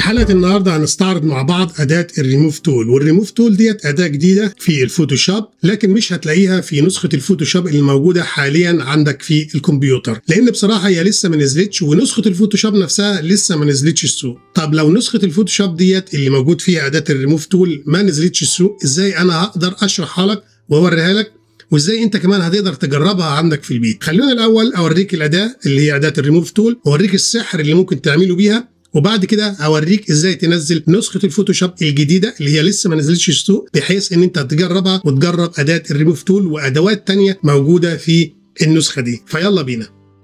حلقة النهاردة هنستعرض مع بعض أداة الريموف تول والريموف تول ديت أداة جديدة في الفوتوشوب لكن مش هتلاقيها في نسخة الفوتوشوب اللي موجودة حاليا عندك في الكمبيوتر لأن بصراحة هي لسه ما نزلتش ونسخة الفوتوشوب نفسها لسه ما نزلتش السوق طب لو نسخة الفوتوشوب ديت اللي موجود فيها أداة الريموف تول ما نزلتش السوق إزاي أنا هقدر أشرحها لك وأوريها لك وازاي انت كمان هتقدر تجربها عندك في البيت خلينا الاول اوريك الاداه اللي هي اداه الريموف تول واوريك السحر اللي ممكن تعمله بيها وبعد كده هوريك ازاي تنزل نسخه الفوتوشوب الجديده اللي هي لسه ما نزلتش السوق بحيث ان انت تجربها وتجرب اداه الريموف تول وادوات تانية موجوده في النسخه دي فيلا بينا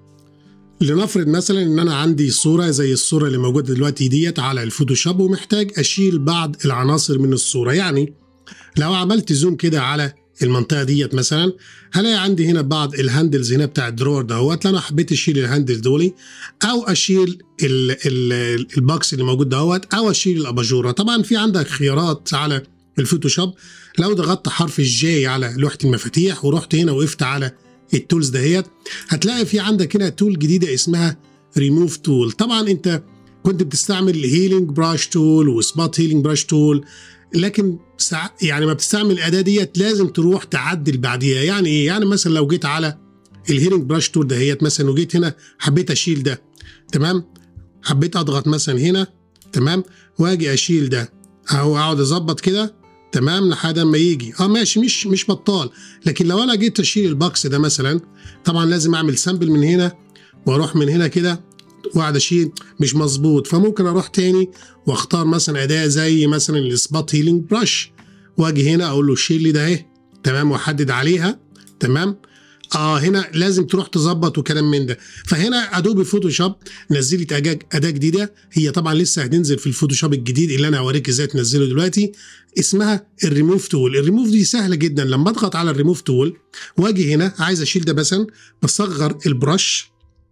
لنفرض مثلا ان انا عندي صوره زي الصوره اللي موجوده دلوقتي ديت على الفوتوشوب ومحتاج اشيل بعض العناصر من الصوره يعني لو عملت زوم كده على المنطقه ديت مثلا هلاقي عندي هنا بعض الهاندلز هنا بتاع الدرور دهوت لو انا حبيت اشيل الهاندل دولي او اشيل ال ال الباكس اللي موجود دهوت او اشيل الاباجوره طبعا في عندك خيارات على الفوتوشوب لو ضغطت حرف الجي على لوحه المفاتيح ورحت هنا وقفت على التولز دهيت هتلاقي في عندك هنا تول جديده اسمها ريموف تول طبعا انت كنت بتستعمل هيلينج براش تول وسبوت هيلينج براش تول لكن سع... يعني ما بتستعمل الاداه ديت لازم تروح تعدل بعديها يعني ايه يعني مثلا لو جيت على الهيرنج براش تول دهيت مثلا وجيت هنا حبيت اشيل ده تمام حبيت اضغط مثلا هنا تمام واجي اشيل ده او اقعد اظبط كده تمام لحد ما يجي اه ماشي مش مش بطال لكن لو انا جيت اشيل الباكس ده مثلا طبعا لازم اعمل سامبل من هنا واروح من هنا كده واقعد اشيل مش مظبوط فممكن اروح تاني واختار مثلا اداه زي مثلا السبوت هيلينج براش واجي هنا اقول له شيل لي ده اهي تمام واحدد عليها تمام اه هنا لازم تروح تظبط وكلام من ده فهنا ادوبي فوتوشوب نزلت اداه جديده هي طبعا لسه هتنزل في الفوتوشوب الجديد اللي انا هوريك ازاي تنزله دلوقتي اسمها الريموف تول الريموف دي سهله جدا لما اضغط على الريموف تول واجي هنا عايز اشيل ده مثلا بصغر البرش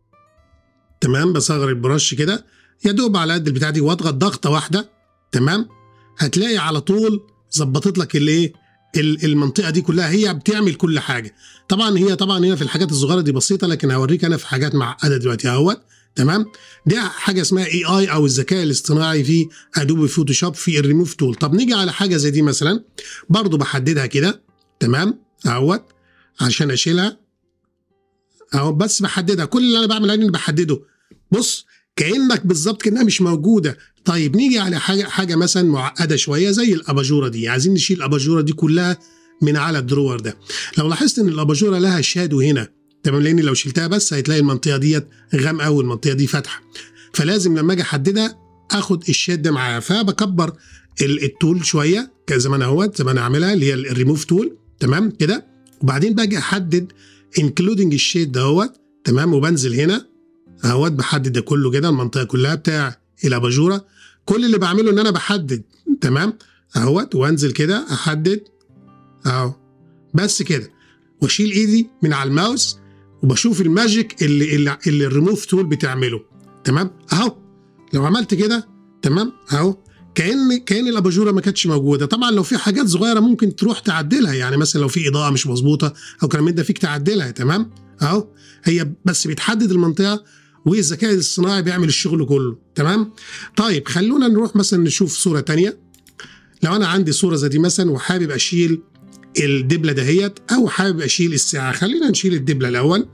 تمام بصغر البرش كده يا دوب على قد البتاع دي واضغط ضغطه واحده تمام هتلاقي على طول ظبطت لك الايه المنطقه دي كلها هي بتعمل كل حاجه طبعا هي طبعا هنا في الحاجات الصغيره دي بسيطه لكن هوريك انا في حاجات معقده دلوقتي اهوت تمام دي حاجه اسمها اي اي او الذكاء الاصطناعي في ادوبي فوتوشوب في الريموف تول طب نيجي على حاجه زي دي مثلا برضو بحددها كده تمام اهوت عشان اشيلها اهو بس بحددها كل اللي انا بعمله اني بحدده بص كانك بالظبط كانها مش موجوده طيب نيجي على حاجه حاجه مثلا معقده شويه زي الاباجوره دي عايزين نشيل الاباجوره دي كلها من على الدرور ده لو لاحظت ان الاباجوره لها شادو هنا تمام لان لو شلتها بس هتلاقي المنطقه ديت غامقه والمنطقه دي فاتحه فلازم لما اجي احددها اخد الشاد ده معايا فبكبر التول شويه زي ما انا اهوت زي ما انا عاملها اللي هي الريموف تول تمام كده وبعدين باجي احدد انكلودنج الشيد دهوت تمام وبنزل هنا اهوت بحدد ده كله كده المنطقه كلها بتاع الاباجوره كل اللي بعمله ان انا بحدد تمام اهوت وانزل كده احدد اهو بس كده واشيل ايدي من على الماوس وبشوف الماجيك اللي اللي, اللي الريموف تول بتعمله تمام اهو لو عملت كده تمام اهو كان كان الاباجوره ما كانتش موجوده طبعا لو في حاجات صغيره ممكن تروح تعدلها يعني مثلا لو في اضاءه مش مظبوطه او كلام من ده فيك تعدلها تمام اهو هي بس بتحدد المنطقه والذكاء الاصطناعي بيعمل الشغل كله تمام طيب خلونا نروح مثلا نشوف صوره تانية لو انا عندي صوره زي دي مثلا وحابب اشيل الدبله دهيت او حابب اشيل الساعه خلينا نشيل الدبله الاول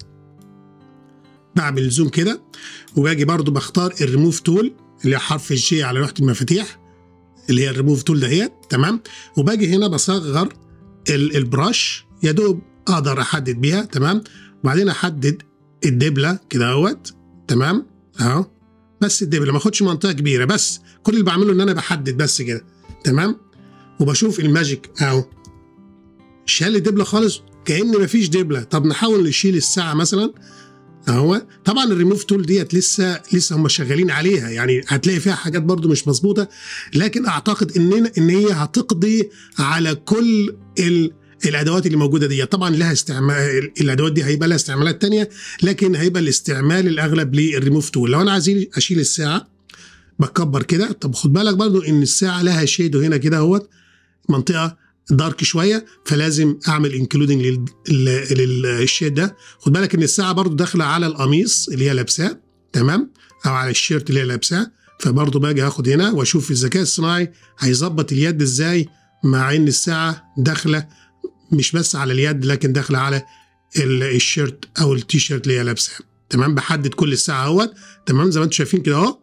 بعمل زوم كده وباجي برضو بختار الريموف تول اللي هي حرف الجي على لوحه المفاتيح اللي هي الريموف تول دهيت تمام وباجي هنا بصغر البراش يا دوب اقدر احدد بيها تمام وبعدين احدد الدبله كده اهوت تمام اهو بس الدبله ما اخدش منطقه كبيره بس كل اللي بعمله ان انا بحدد بس كده تمام وبشوف الماجيك اهو شال الدبله خالص كان مفيش دبله طب نحاول نشيل الساعه مثلا اهو طبعا الريموف تول ديت لسه لسه هم شغالين عليها يعني هتلاقي فيها حاجات برضو مش مظبوطه لكن اعتقد ان ان هي هتقضي على كل ال الادوات اللي موجوده دي طبعا لها استعمال الادوات دي هيبقى لها استعمالات تانية لكن هيبقى الاستعمال الاغلب للريموف تول لو انا عايز اشيل الساعه بكبر كده طب خد بالك برضو ان الساعه لها شيدو هنا كده اهوت منطقه دارك شويه فلازم اعمل انكلودنج للشيد ده خد بالك ان الساعه برضو داخله على القميص اللي هي لابساه تمام او على الشيرت اللي هي لابساه فبرضه باجي هاخد هنا واشوف الذكاء الصناعي هيظبط اليد ازاي مع ان الساعه داخله مش بس على اليد لكن داخله على الشيرت او التيشيرت اللي هي لابسها تمام بحدد كل الساعه اهوت تمام زي ما انتم شايفين كده اهو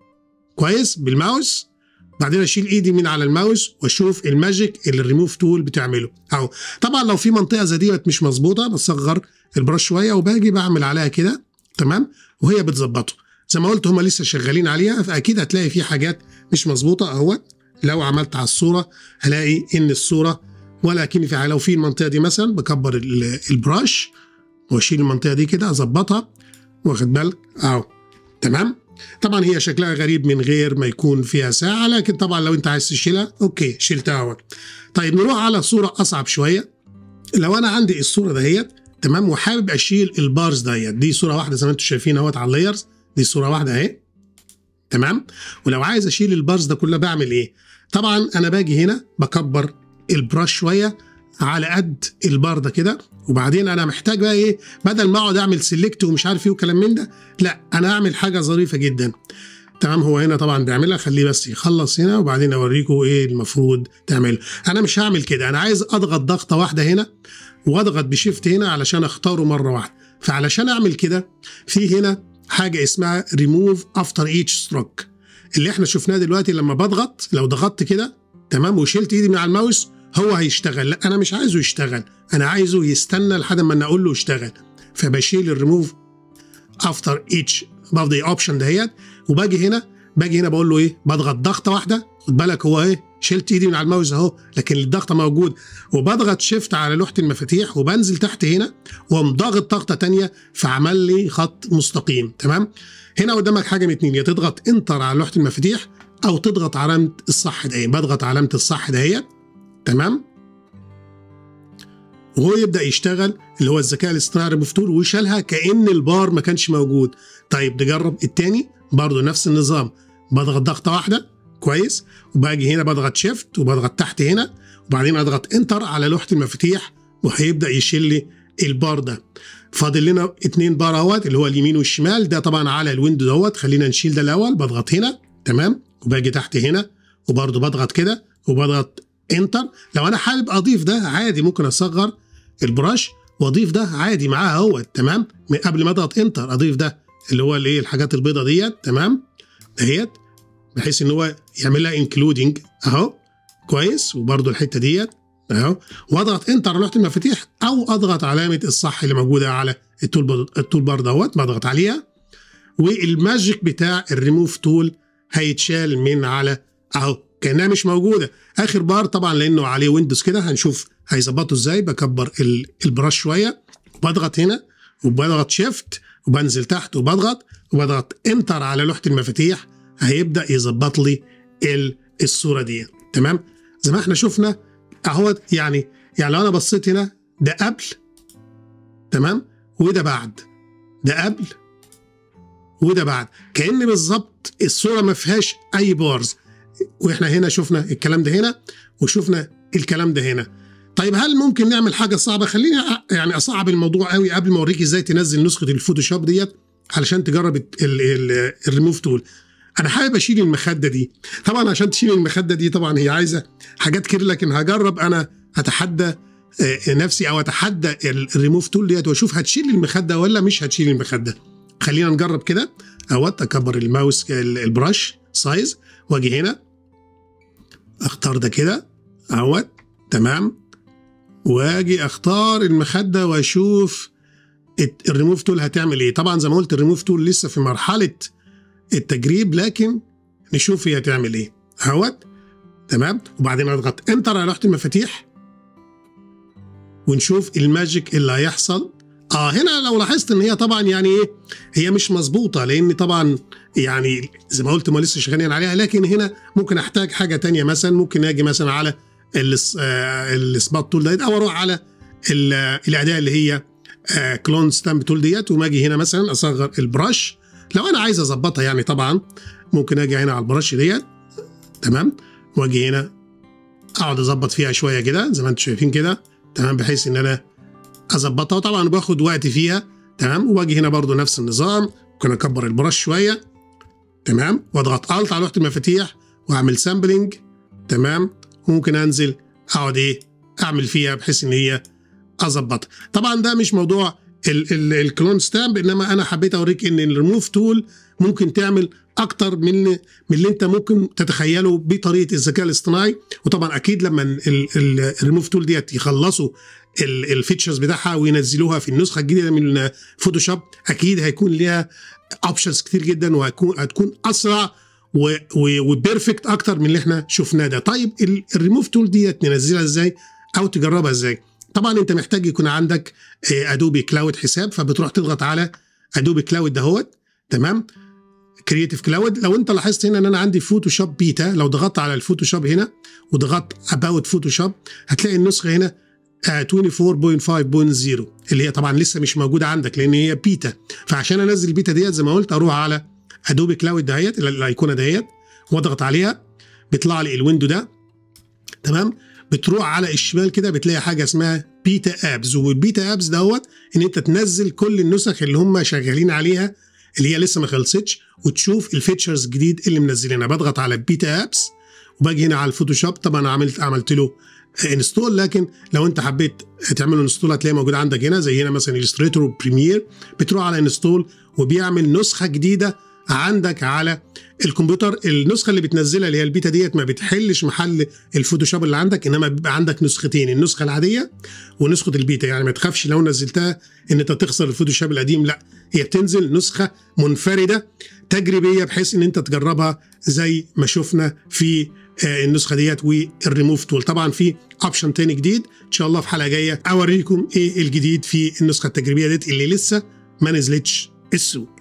كويس بالماوس بعدين اشيل ايدي من على الماوس واشوف الماجيك اللي الريموف تول بتعمله اهو طبعا لو في منطقه زي ديت مش مظبوطه بصغر البرش شويه وباجي بعمل عليها كده تمام وهي بتظبطه زي ما قلت هم لسه شغالين عليها فاكيد هتلاقي في حاجات مش مظبوطه اهوت لو عملت على الصوره هلاقي ان الصوره ولا اكني في حاجه لو في المنطقه دي مثلا بكبر البراش واشيل المنطقه دي كده اظبطها واخد بالك اهو تمام طبعا هي شكلها غريب من غير ما يكون فيها ساعه لكن طبعا لو انت عايز تشيلها اوكي شلتها اهو طيب نروح على صوره اصعب شويه لو انا عندي الصوره دهيت تمام وحابب اشيل البارز ديت دي صوره واحده زي ما انتم شايفين اهوت على اللايرز دي صوره واحده اهي تمام ولو عايز اشيل البارز ده كله بعمل ايه طبعا انا باجي هنا بكبر البراش شويه على قد البار ده كده وبعدين انا محتاج بقى ايه بدل ما اقعد اعمل سيلكت ومش عارف ايه وكلام من ده لا انا اعمل حاجه ظريفه جدا تمام هو هنا طبعا بيعملها خليه بس يخلص هنا وبعدين اوريكم ايه المفروض تعمله انا مش هعمل كده انا عايز اضغط ضغطه واحده هنا واضغط بشيفت هنا علشان اختاره مره واحده فعلشان اعمل كده في هنا حاجه اسمها ريموف افتر ايتش ستروك اللي احنا شفناه دلوقتي لما بضغط لو ضغطت كده تمام وشلت ايدي من على الماوس هو هيشتغل لا انا مش عايزه يشتغل انا عايزه يستنى لحد ما انا اقول له اشتغل فبشيل الريموف افتر ايتش بفضل اوبشن دهيت وباجي هنا باجي هنا بقول له ايه بضغط ضغطه واحده خد بالك هو ايه شلت ايدي من على الماوس اهو لكن الضغطه موجود وبضغط شيفت على لوحه المفاتيح وبنزل تحت هنا واقوم ضاغط ضغطه ثانيه فعمل لي خط مستقيم تمام هنا قدامك حاجه من اتنين يا تضغط انتر على لوحه المفاتيح او تضغط علامه الصح دهيت بضغط علامه الصح دهيت تمام وهو يبدا يشتغل اللي هو الذكاء الاصطناعي ريموف تول وشالها كان البار ما كانش موجود طيب نجرب التاني برضه نفس النظام بضغط ضغطه واحده كويس وباجي هنا بضغط شيفت وبضغط تحت هنا وبعدين اضغط انتر على لوحه المفاتيح وهيبدا يشيل لي البار ده فاضل لنا اتنين بار اهوت اللي هو اليمين والشمال ده طبعا على الويندو دوت خلينا نشيل ده الاول بضغط هنا تمام وباجي تحت هنا وبرضه بضغط كده وبضغط انتر لو انا حابب اضيف ده عادي ممكن اصغر البراش واضيف ده عادي معاه اهوت تمام من قبل ما اضغط انتر اضيف ده اللي هو الايه الحاجات البيضه ديت تمام دهيت بحيث ان هو يعمل لها انكلودنج اهو كويس وبرده الحته ديت اهو واضغط انتر على لوحه المفاتيح او اضغط علامه الصح اللي موجوده على التول بار التول بار دوت بضغط عليها والماجيك بتاع الريموف تول هيتشال من على اهو كانها مش موجوده اخر بار طبعا لانه عليه ويندوز كده هنشوف هيظبطه ازاي بكبر البراش شويه وبضغط هنا وبضغط شيفت وبنزل تحت وبضغط وبضغط انتر على لوحه المفاتيح هيبدا يظبط لي الصوره دي تمام زي ما احنا شفنا اهو يعني يعني لو انا بصيت هنا ده قبل تمام وده بعد ده قبل وده بعد كان بالظبط الصوره ما فيهاش اي بارز واحنا هنا شفنا الكلام ده هنا وشفنا الكلام ده هنا طيب هل ممكن نعمل حاجه صعبه خليني يعني اصعب الموضوع قوي قبل ما اوريك ازاي تنزل نسخه الفوتوشوب ديت علشان تجرب الريموف تول انا حابب اشيل المخده دي طبعا عشان تشيل المخده دي طبعا هي عايزه حاجات كتير لكن هجرب انا اتحدى نفسي او اتحدى الريموف تول ديت واشوف هتشيل المخده ولا مش هتشيل المخده خلينا نجرب كده اهوت اكبر الماوس البراش سايز واجي هنا اختار ده كده اهوت تمام واجي اختار المخده واشوف الريموف تول هتعمل ايه طبعا زي ما قلت الريموف تول لسه في مرحله التجريب لكن نشوف هي هتعمل ايه اهوت تمام وبعدين اضغط انتر على لوحه المفاتيح ونشوف الماجيك اللي هيحصل اه هنا لو لاحظت ان هي طبعا يعني ايه هي مش مظبوطه لان طبعا يعني زي ما قلت ما لسه شغالين عليها لكن هنا ممكن احتاج حاجه تانية مثلا ممكن اجي مثلا على السبات تول ديت او اروح على الاداه اللي هي كلون ستامب تول ديت وما اجي هنا مثلا اصغر البراش لو انا عايز اظبطها يعني طبعا ممكن اجي هنا على البراش ديت تمام واجي هنا اقعد اظبط فيها شويه كده زي ما انتم شايفين كده تمام بحيث ان انا اظبطها وطبعا باخد وقت فيها تمام واجي هنا برضو نفس النظام ممكن اكبر البراش شويه تمام واضغط الت على لوحه المفاتيح واعمل سامبلنج تمام وممكن انزل اقعد ايه اعمل فيها بحيث ان هي اظبطها طبعا ده مش موضوع الكلون ستامب انما انا حبيت اوريك ان الريموف تول ممكن تعمل اكتر من من اللي انت ممكن تتخيله بطريقه الذكاء الاصطناعي وطبعا اكيد لما الريموف تول ديت يخلصوا الفيتشرز بتاعها وينزلوها في النسخه الجديده من فوتوشوب اكيد هيكون ليها اوبشنز كتير جدا وهتكون هتكون اسرع وبيرفكت اكتر من اللي احنا شفناه ده طيب الريموف تول ديت ننزلها ازاي او تجربها ازاي طبعا انت محتاج يكون عندك ادوبي كلاود حساب فبتروح تضغط على ادوبي كلاود دهوت تمام كرييتيف كلاود لو انت لاحظت هنا ان انا عندي فوتوشوب بيتا لو ضغطت على الفوتوشوب هنا وضغطت اباوت فوتوشوب هتلاقي النسخه هنا 24.5.0 اللي هي طبعا لسه مش موجوده عندك لان هي بيتا فعشان انزل البيتا ديت زي ما قلت اروح على ادوبي كلاود دهيت الايقونه دهيت واضغط عليها بيطلع لي الويندو ده تمام بتروح على الشمال كده بتلاقي حاجه اسمها بيتا ابز والبيتا ابز دوت ان انت تنزل كل النسخ اللي هم شغالين عليها اللي هي لسه ما خلصتش وتشوف الفيتشرز الجديد اللي منزلينها بضغط على بيتا ابس وباجي هنا على الفوتوشوب طبعا عملت عملت له انستول لكن لو انت حبيت تعمله انستول هتلاقيه موجود عندك هنا زي هنا مثلا الستريتور وبريمير بتروح على انستول وبيعمل نسخه جديده عندك على الكمبيوتر النسخه اللي بتنزلها اللي هي البيتا ديت ما بتحلش محل الفوتوشوب اللي عندك انما بيبقى عندك نسختين النسخه العاديه ونسخه البيتا يعني ما تخافش لو نزلتها ان انت تخسر الفوتوشوب القديم لا هي بتنزل نسخه منفرده تجريبيه بحيث ان انت تجربها زي ما شفنا في النسخه ديت والريموف تول طبعا في اوبشن تاني جديد ان شاء الله في حلقه جايه اوريكم ايه الجديد في النسخه التجريبيه ديت اللي لسه ما نزلتش السوق